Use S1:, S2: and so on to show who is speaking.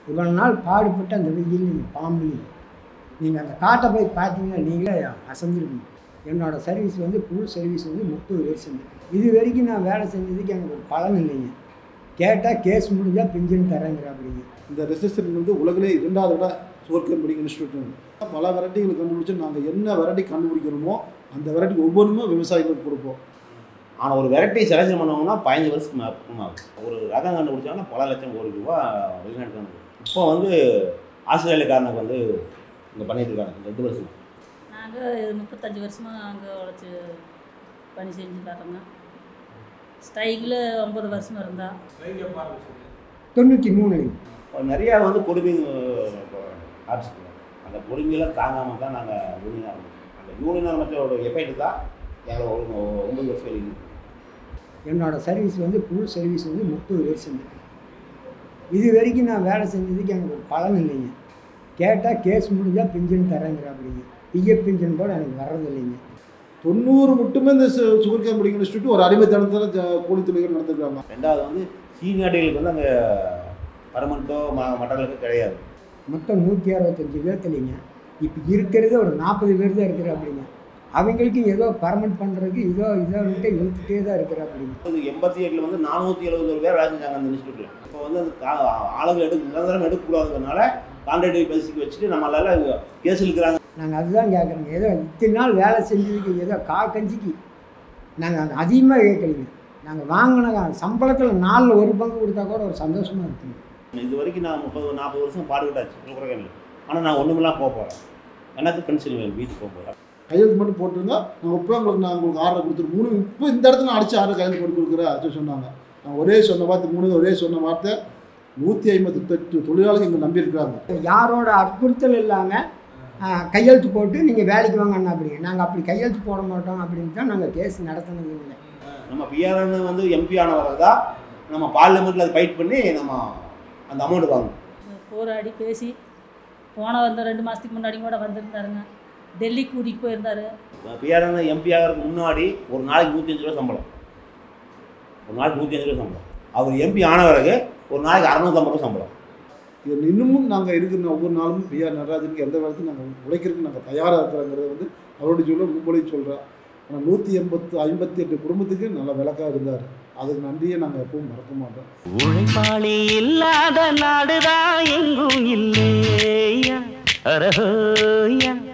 S1: இவ்வளோ நாள் பாடுபட்டு அந்த வெயில் நீங்கள் பாம்பு நீங்கள் அந்த காட்டை போய் பார்த்தீங்கன்னா நீங்களே அசந்திருப்பீங்க என்னோடய சர்வீஸ் வந்து ஃபுல் சர்வீஸ் வந்து முப்பது வருஷம் இது வரைக்கும் நான் வேலை செஞ்சதுக்கு எனக்கு ஒரு பலன் இல்லைங்க கேட்டால் கேஸ் முடிஞ்சால் பிஞ்சுன்னு தரேங்கிற அப்படிங்க
S2: இந்த ரெசிஸ்டன்ட் வந்து உலகிலே இரண்டாவது விட சுகர் கேன் மெடிக்கல் இன்ஸ்டியூட் பல வெரைட்டிகளை கண்டுபிடிச்சு நாங்கள் என்ன வெரைட்டி கண்டுபிடிக்கிறோமோ அந்த வெரைட்டி ஒவ்வொன்றுமே விவசாயிகளுக்கு கொடுப்போம்
S3: ஆனால் ஒரு வெரைட்டி செலக்ஷன் பண்ணவங்கன்னா பதினஞ்சு வருஷத்துக்கு மே- பக்கம் ஆகும் ஒரு ரகம் கண்டுபிடிச்சாங்கன்னா பல லட்சம் கோடி ரூபா வெளிநாட்டு தான் இப்போ வந்து ஆஸ்திரேலியக்காரனுக்கு வந்து இங்கே பண்ணிட்டு இருக்காங்க இந்த ரெண்டு வருஷம்
S4: நாங்கள் முப்பத்தஞ்சு வருஷமாக அங்கே உழைச்சி பணி செஞ்சு பார்த்தோங்க ஸ்ட்ரைக்கில் ஒம்பது வருஷம் இருந்தா
S1: தொண்ணூற்றி மூணு
S3: இப்போ நிறையா வந்து கொடுமைங்க ஆரம்பிச்சிருக்காங்க அந்த கொடுமையெல்லாம் தாங்காமல் தான் நாங்கள் யூனியன் ஆரம்பிச்சோம் அந்த யூனியன் ஆரம்பிச்சோட எஃபெக்ட் தான் எங்களை ஒரு ஒன்பது வருஷம் வெளியே
S1: என்னோடய சர்வீஸ் வந்து ஃபுல் சர்வீஸ் வந்து முப்பது வருஷம் இது வரைக்கும் நான் வேலை செஞ்சதுக்கு எனக்கு ஒரு பலன் இல்லைங்க கேட்டால் கேஸ் முடிஞ்சால் பிஞ்சுன்னு தரேங்கிற அப்படிங்க பிஎஃப் பிஞ்சன் கூட எனக்கு வர்றதில்லைங்க
S2: தொண்ணூறு மட்டுமே இந்த சு- சுகர் கேன் மெடிக்கல் இன்ஸ்டியூட் ஒரு அடிமைத்தனத்தில் கூலி தொழில்கள் நடந்துருக்காங்க
S3: ரெண்டாவது வந்து சீனியார்டிகளுக்கு வந்து அங்கே பர்மனண்ட்டோ ம மட்டங்களுக்கு கிடையாது
S1: மொத்தம் நூற்றி அறுபத்தஞ்சு பேர் தெளிங்க இப்போ இருக்கிறது ஒரு நாற்பது பேர் தான் இருக்கிற அப்படிங்க அவங்களுக்கு ஏதோ பர்மனெண்ட் பண்ணுறதுக்கு இதோ இதோன்ட்டு இழுத்துட்டே தான் இருக்கிற அப்படிங்க
S3: வந்து எண்பத்தி எட்டில் வந்து நானூற்றி எழுபது பேர் வேலை செஞ்சாங்க அந்த இன்ஸ்டியூட்டில் இப்போ வந்து அந்த கா- ஆளுங்க எடுக்க நிரந்தரம் எடுக்கக்கூடாதுனால கான்ட்ராக்ட் பேசிக்கு வச்சுட்டு நம்மளால கேஸ் இழுக்கிறாங்க
S1: நாங்கள் அதுதான் கேட்குறோங்க ஏதோ இத்தனை நாள் வேலை செஞ்சதுக்கு ஏதோ கா கஞ்சிக்கு நாங்கள் அதிகமாக கேட்கலைங்க நாங்கள் வாங்கின சம்பளத்தில் நாலில் ஒரு பங்கு கொடுத்தா கூட ஒரு சந்தோஷமாக இருக்குங்க
S3: இது வரைக்கும் நான் முப்பது நாற்பது வருஷம் பாடுபட்டாச்சு குறைக்கல ஆனால் நான் ஒன்றுமெல்லாம் போக போகிறேன் எனக்கு பென்சில் வேணும் வீட்டுக்கு போக போகிறேன்
S2: கையெழுத்து மட்டும் போட்டிருந்தா நாங்கள் இப்போ உங்களுக்கு நான் உங்களுக்கு ஆர்டர் கொடுத்துரு மூணு இப்போ இந்த இடத்துல நான் அடிச்சு ஆர்டர் கையெழுத்து போட்டு கொடுக்குறேன் அது சொன்னாங்க நான் ஒரே சொன்ன வார்த்தை மூணு ஒரே சொன்ன வார்த்தை நூற்றி ஐம்பத்தெட்டு தொழிலாளர்கள் இங்கே நம்பியிருக்கிறாங்க
S1: யாரோட அற்புறுத்தல் இல்லாமல் கையெழுத்து போட்டு நீங்கள் வேலைக்கு வாங்கண்ணா அப்படிங்க நாங்கள் அப்படி கையெழுத்து போட மாட்டோம் அப்படின்னு தான் நாங்கள் கேஸ் நடத்தினது இல்லை
S3: நம்ம பிஆர்என் வந்து எம்பி ஆனவர்கள் தான் நம்ம பார்லிமெண்ட்டில் அதை ஃபைட் பண்ணி நம்ம அந்த அமௌண்ட் வாங்கணும்
S4: போராடி பேசி போன வந்த ரெண்டு மாதத்துக்கு முன்னாடி கூட வந்திருந்தாருங்க டெல்லி கூட்டிகிட்டு போயிருந்தாரு
S3: பிஆர்என் எம்பி ஆகிறதுக்கு முன்னாடி ஒரு நாளைக்கு நூற்றி அஞ்சு ரூபா சம்பளம் ஒரு நாளைக்கு நூற்றி அஞ்சு ரூபா சம்பளம் அவர் எம்பி ஆன பிறகு ஒரு நாளைக்கு அறநூற்றம்பது ரூபா சம்பளம்
S2: இது இன்னமும் நாங்கள் இருக்கிற ஒவ்வொரு நாளும் பிஆர் நடராஜனுக்கு எந்த வேலைக்கும் நாங்கள் உழைக்கிறதுக்கு நாங்கள் தயாராக இருக்கிறோங்கிறத வந்து அவருடைய சொல்ல முன்பொழி சொல்கிறோம் ஆனால் நூற்றி எண்பத்து ஐம்பத்தி எட்டு குடும்பத்துக்கு நல்ல விளக்காக இருந்தார் அதுக்கு நன்றியை நாங்கள் எப்பவும் மறக்க மாட்டோம்
S5: உழைப்பாளி இல்லாத நாடுதான் எங்கும் இல்லையா அரஹோயா